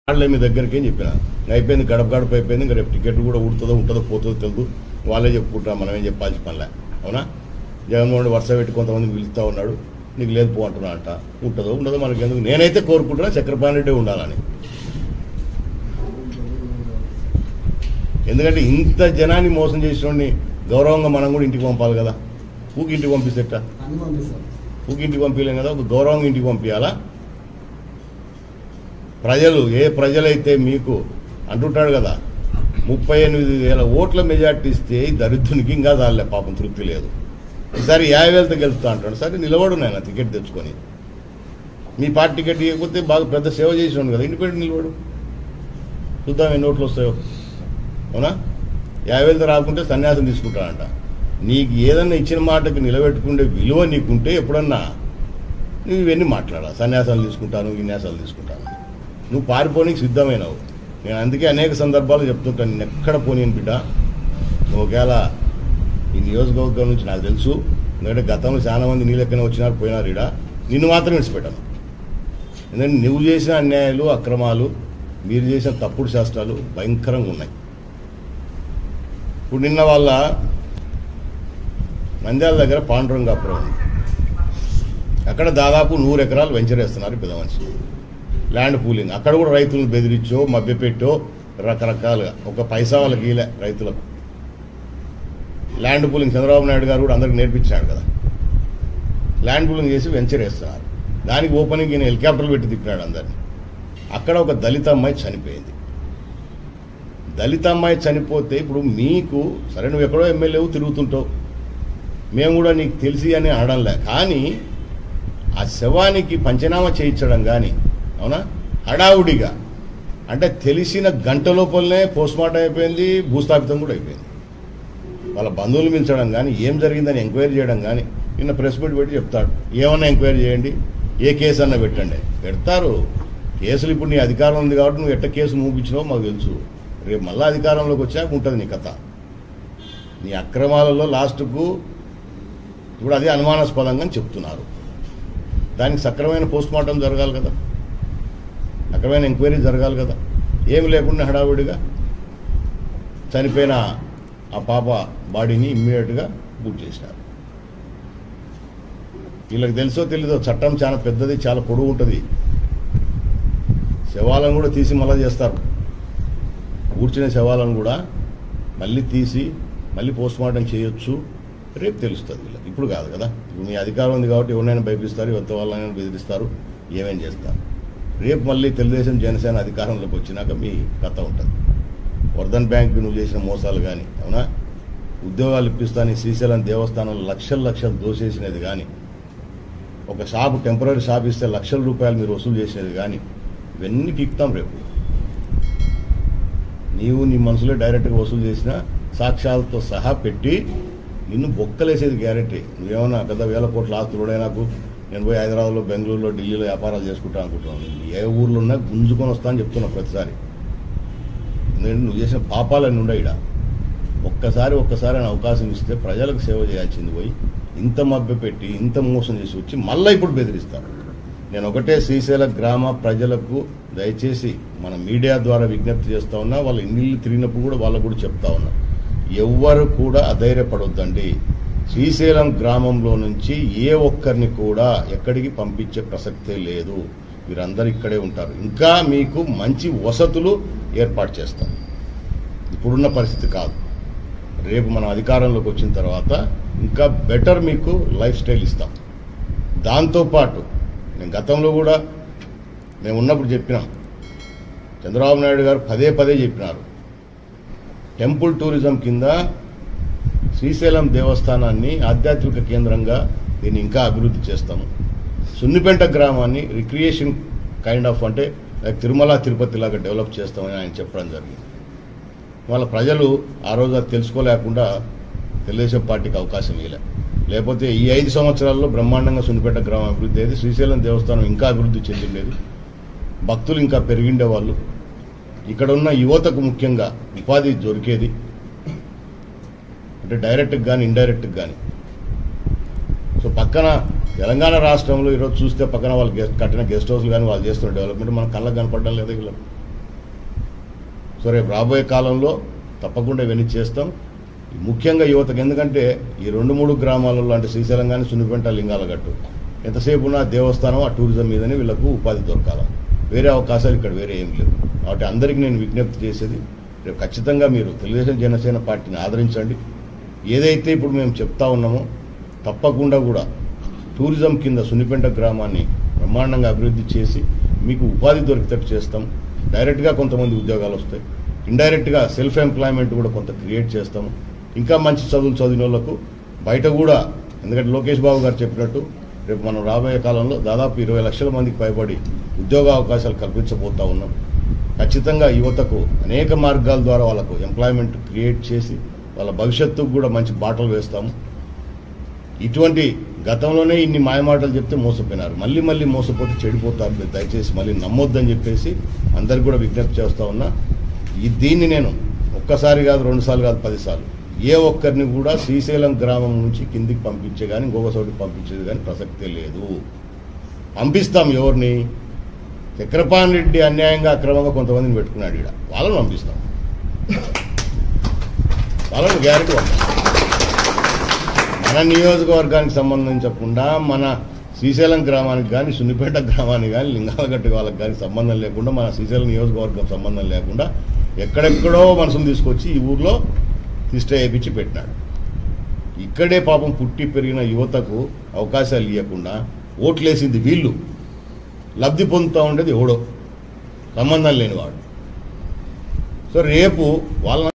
వాళ్ళే మీ దగ్గరికి ఏం చెప్పిన ఇంకా అయిపోయింది గడప గడప అయిపోయింది ఇంకా రేపు టికెట్ కూడా ఉడుతుందో ఉంటుందో పోతుందో తెలియదు వాళ్ళే చెప్పుకుంటారు మనం ఏం చెప్పాల్సిన పనిలే అవునా జగన్మోహన్ రెడ్డి వరుస పెట్టి కొంతమంది పిలుస్తూ ఉన్నాడు నీకు లేదు పో అంటున్నా అంట ఉంటుందో ఉండదో మనకి ఎందుకు నేనైతే కోరుకుంటున్నా చక్రపాణి రెడ్డి ఉండాలని ఎందుకంటే ఇంత జనాన్ని మోసం చేసిన గౌరవంగా మనం కూడా ఇంటికి పంపాలి కదా ఊకి ఇంటికి పంపిస్తేట అన్ని పంపిస్తాం ఊకి ఇంటికి పంపించలేం కదా ఒక గౌరవంగా ఇంటికి పంపించాలా ప్రజలు ఏ ప్రజలైతే మీకు అంటుంటాడు కదా ముప్పై ఎనిమిది వేల ఓట్ల మెజార్టీ ఇస్తే ఈ దరిద్రునికి ఇంకా చాలే పాపం తృప్తి లేదు ఈసారి యాభై వేలతో గెలుస్తా అంటాడు సరే నిలబడు నాయన టికెట్ తెచ్చుకొని మీ పార్టీ టికెట్ ఇవ్వకపోతే బాగా పెద్ద సేవ చేసినాడు కదా ఇండిపెండెంట్ నిలబడు చూద్దాం ఎన్ని ఓట్లు వస్తాయో అవునా యాభై వేలతో రాకుంటే సన్యాసం తీసుకుంటాడంట నీకు ఏదన్నా ఇచ్చిన మాటకు నిలబెట్టుకుంటే విలువ నీకుంటే ఎప్పుడన్నా నువ్వు ఇవన్నీ మాట్లాడాలి సన్యాసాలు తీసుకుంటాను విన్యాసాలు తీసుకుంటాను నువ్వు పారిపోనికి సిద్ధమైనవు నేను అందుకే అనేక సందర్భాలు చెప్తుంటాను నేను ఎక్కడ పోనీని బిడ్డ నువ్వు ఒకవేళ ఈ నియోజకవర్గం నుంచి నాకు తెలుసు ఎందుకంటే గతంలో చాలా మంది నీ లెక్కన వచ్చినారు పోయినారు ఇడ నిన్ను మాత్రం విడిచిపెట్టాను ఎందుకంటే నువ్వు చేసిన అన్యాయాలు అక్రమాలు మీరు చేసిన తప్పుడు శాస్త్రాలు భయంకరంగా ఉన్నాయి ఇప్పుడు నిన్న వాళ్ళ నంద్యాల దగ్గర పాండురంగాపురం ఉంది అక్కడ దాదాపు నూరు ఎకరాలు వెంచర్ వేస్తున్నారు పెద్ద మనిషి ల్యాండ్ పూలింగ్ అక్కడ కూడా రైతులను బెదిరించో మభ్యపెట్టో రకరకాలుగా ఒక పైసా వాళ్ళకి ఇలే రైతులకు ల్యాండ్ పూలింగ్ చంద్రబాబు నాయుడు గారు కూడా అందరికి నేర్పించాడు కదా ల్యాండ్ పూలింగ్ చేసి వెంచర్ వేస్తున్నారు దానికి ఓపెనింగ్ ఈయన హెలికాప్టర్లు పెట్టి తిప్పినాడు అందరిని అక్కడ ఒక దళిత అమ్మాయి చనిపోయింది దళిత అమ్మాయి చనిపోతే ఇప్పుడు మీకు సరే నువ్వు ఎక్కడో ఎమ్మెల్యేవు తిరుగుతుంటావు మేము కూడా నీకు తెలిసి అని అనడంలే కానీ ఆ శవానికి పంచనామా చేయించడం కానీ అవునా హడావుడిగా అంటే తెలిసిన గంట లోపలనే పోస్ట్మార్టం అయిపోయింది భూస్థాపితం కూడా అయిపోయింది వాళ్ళ బంధువులు మించడం కానీ ఏం జరిగిందని ఎంక్వైరీ చేయడం కానీ నిన్న ప్రెస్ మీట్ పెట్టి చెప్తాడు ఏమన్నా ఎంక్వైరీ చేయండి ఏ కేసు అన్నా పెట్టండి పెడతారు కేసులు ఇప్పుడు నీ అధికారం ఉంది కాబట్టి నువ్వు ఎట్ట కేసు మూపించినావో మాకు తెలుసు రేపు మళ్ళీ అధికారంలోకి వచ్చాక ఉంటుంది నీ కథ నీ అక్రమాలలో లాస్ట్కు ఇప్పుడు అది అనుమానాస్పదంగా అని చెప్తున్నారు దానికి సక్రమైన పోస్ట్ మార్టం జరగాలి కదా సక్రమైన ఎంక్వైరీ జరగాలి కదా ఏమి లేకుండా హడావుడిగా చనిపోయిన ఆ పాప బాడీని ఇమ్మీడియట్గా బూట్ చేసినారు వీళ్ళకి తెలుసో తెలీదో చట్టం చాలా పెద్దది చాలా పొడవు ఉంటుంది శవాలను కూడా తీసి మళ్ళా చేస్తారు ఊడ్చిన శవాలను కూడా మళ్ళీ తీసి మళ్ళీ పోస్ట్ మార్టం చేయొచ్చు రేపు తెలుస్తుంది వీళ్ళకి ఇప్పుడు కాదు కదా ఇప్పుడు మీ అధికారం ఉంది కాబట్టి ఎవరినైనా భయపిస్తారు ఎవరి వాళ్ళైనా బెదిరిస్తారు ఏమేం చేస్తారు రేపు మళ్ళీ తెలుగుదేశం జనసేన అధికారంలోకి వచ్చినాక మీ కథ ఉంటుంది వర్ధన్ బ్యాంక్ నువ్వు చేసిన మోసాలు కానీ అవునా ఉద్యోగాలు ఇప్పిస్తాను శ్రీశైలం దేవస్థానంలో లక్షల లక్షలు దోసేసినది కానీ ఒక షాప్ టెంపరీ షాప్ ఇస్తే లక్షల రూపాయలు మీరు వసూలు చేసినది కానీ ఇవన్నీ పీక్తాం రేపు నీవు నీ మనసులో డైరెక్ట్గా వసూలు చేసిన సాక్ష్యాలతో సహా పెట్టి నిన్ను బొక్కలేసేది గ్యారెంటీ నువ్వేమన్నా పెద్ద వేల కోట్ల ఆస్తులుడే నాకు నేను పోయి హైదరాబాద్లో బెంగళూరులో ఢిల్లీలో వ్యాపారాలు చేసుకుంటా అనుకుంటున్నాను ఏ ఊర్లో ఉన్నా గుంజుకొని వస్తా అని చెప్తున్నా ప్రతిసారి ఎందుకంటే నువ్వు చేసిన పాపాలన్నీ ఉండే ఇడ ఒక్కసారి ఒక్కసారి అని అవకాశం ఇస్తే ప్రజలకు సేవ చేయాల్సింది పోయి ఇంత మభ్య పెట్టి ఇంత మోసం చేసి వచ్చి మళ్ళీ ఇప్పుడు బెదిరిస్తారు నేను ఒకటే శ్రీశైల గ్రామ ప్రజలకు దయచేసి మన మీడియా ద్వారా విజ్ఞప్తి చేస్తా ఉన్నా వాళ్ళ ఇల్లు తిరిగినప్పుడు కూడా వాళ్ళకు కూడా చెప్తా ఉన్నా ఎవ్వరు కూడా అధైర్యపడొద్దండి శ్రీశైలం గ్రామంలో నుంచి ఏ ఒక్కరిని కూడా ఎక్కడికి పంపించే ప్రసక్తే లేదు మీరందరూ ఇక్కడే ఉంటారు ఇంకా మీకు మంచి వసతులు ఏర్పాటు చేస్తాం ఇప్పుడున్న పరిస్థితి కాదు రేపు మనం అధికారంలోకి వచ్చిన తర్వాత ఇంకా బెటర్ మీకు లైఫ్ స్టైల్ ఇస్తాం దాంతోపాటు నేను గతంలో కూడా మేము ఉన్నప్పుడు చెప్పినాం చంద్రబాబు నాయుడు గారు పదే పదే చెప్పినారు టెంపుల్ టూరిజం కింద శ్రీశైలం దేవస్థానాన్ని ఆధ్యాత్మిక కేంద్రంగా దీన్ని ఇంకా అభివృద్ధి చేస్తాము సున్నిపెంట గ్రామాన్ని రిక్రియేషన్ కైండ్ ఆఫ్ అంటే లైక్ తిరుమల తిరుపతి లాగా డెవలప్ చేస్తామని ఆయన చెప్పడం జరిగింది వాళ్ళ ప్రజలు ఆ రోజు అది తెలుసుకోలేకుండా తెలుగుదేశం పార్టీకి అవకాశం ఇవ్వలే లేకపోతే ఈ ఐదు సంవత్సరాల్లో బ్రహ్మాండంగా సున్నిపేట గ్రామం అభివృద్ధి అయ్యేది శ్రీశైలం దేవస్థానం ఇంకా అభివృద్ధి చెందిండేది భక్తులు ఇంకా పెరిగిండే వాళ్ళు ఇక్కడ ఉన్న యువతకు ముఖ్యంగా ఉపాధి దొరికేది అంటే డైరెక్ట్గా కానీ ఇండైరెక్ట్గా కానీ సో పక్కన తెలంగాణ రాష్ట్రంలో ఈరోజు చూస్తే పక్కన వాళ్ళు గెస్ట్ కట్టిన గెస్ట్ హౌస్లు కానీ వాళ్ళు చేస్తున్న డెవలప్మెంట్ మన కళ్ళకు కనపడడం లేదు వీళ్ళకి సో రేపు రాబోయే కాలంలో తప్పకుండా ఇవన్నీ చేస్తాం ముఖ్యంగా యువతకు ఎందుకంటే ఈ రెండు మూడు గ్రామాలలో అంటే శ్రీశైలం కానీ సున్నిపెంట లింగాలగట్టు ఎంతసేపు ఉన్న దేవస్థానం ఆ టూరిజం మీదనే వీళ్ళకు ఉపాధి దొరకాల వేరే అవకాశాలు ఇక్కడ వేరే ఏం లేవు కాబట్టి అందరికీ నేను విజ్ఞప్తి చేసేది రేపు ఖచ్చితంగా మీరు తెలుగుదేశం జనసేన పార్టీని ఆదరించండి ఏదైతే ఇప్పుడు మేము చెప్తా ఉన్నామో తప్పకుండా కూడా టూరిజం కింద సున్నిపెంట గ్రామాన్ని బ్రహ్మాండంగా అభివృద్ధి చేసి మీకు ఉపాధి దొరికేటట్టు చేస్తాం డైరెక్ట్గా కొంతమంది ఉద్యోగాలు వస్తాయి ఇండైరెక్ట్గా సెల్ఫ్ ఎంప్లాయ్మెంట్ కూడా కొంత క్రియేట్ చేస్తాము ఇంకా మంచి చదువులు చదివిన వాళ్ళకు బయట కూడా ఎందుకంటే లోకేష్ బాబు గారు చెప్పినట్టు రేపు మనం రాబోయే కాలంలో దాదాపు ఇరవై లక్షల మందికి పైబడి ఉద్యోగ అవకాశాలు కల్పించబోతా ఉన్నాం ఖచ్చితంగా యువతకు అనేక మార్గాల ద్వారా వాళ్ళకు ఎంప్లాయ్మెంట్ క్రియేట్ చేసి వాళ్ళ భవిష్యత్తుకు కూడా మంచి బాటలు వేస్తాము ఇటువంటి గతంలోనే ఇన్ని మాయమాటలు చెప్తే మోసపోయినారు మళ్ళీ మళ్ళీ మోసపోతే చెడిపోతారు మీరు దయచేసి మళ్ళీ నమ్మొద్దని చెప్పేసి అందరికి కూడా విజ్ఞప్తి చేస్తా ఉన్నా ఈ దీన్ని నేను ఒక్కసారి కాదు రెండు సార్లు కాదు పదిసార్లు ఏ ఒక్కరిని కూడా శ్రీశైలం గ్రామం నుంచి కిందికి పంపించే కానీ ఇంకొక చోటికి పంపించేది కానీ ప్రసక్తే లేదు పంపిస్తాం ఎవరిని చక్రపాణి రెడ్డి అన్యాయంగా అక్రమంగా కొంతమందిని పెట్టుకున్నాడు ఇక్కడ వాళ్ళని పంపిస్తాం వాళ్ళని గ్యారెంటీ పంపిస్తాం మన నియోజకవర్గానికి సంబంధించకుండా మన శ్రీశైలం గ్రామానికి కానీ సున్నిపేట గ్రామానికి కానీ లింగాలగట్టు వాళ్ళకి కానీ సంబంధం లేకుండా మన శ్రీశైలం నియోజకవర్గం సంబంధం లేకుండా ఎక్కడెక్కడో మనసును తీసుకొచ్చి ఈ ఊర్లో తిష్ట వేయించి పెట్టినాడు ఇక్కడే పాపం పుట్టి పెరిగిన యువతకు అవకాశాలు ఇవ్వకుండా ఓట్లేసింది వీళ్ళు లబ్ధి పొందుతూ ఉండేది ఎవడో సంబంధం లేనివాడు సో రేపు వాళ్ళ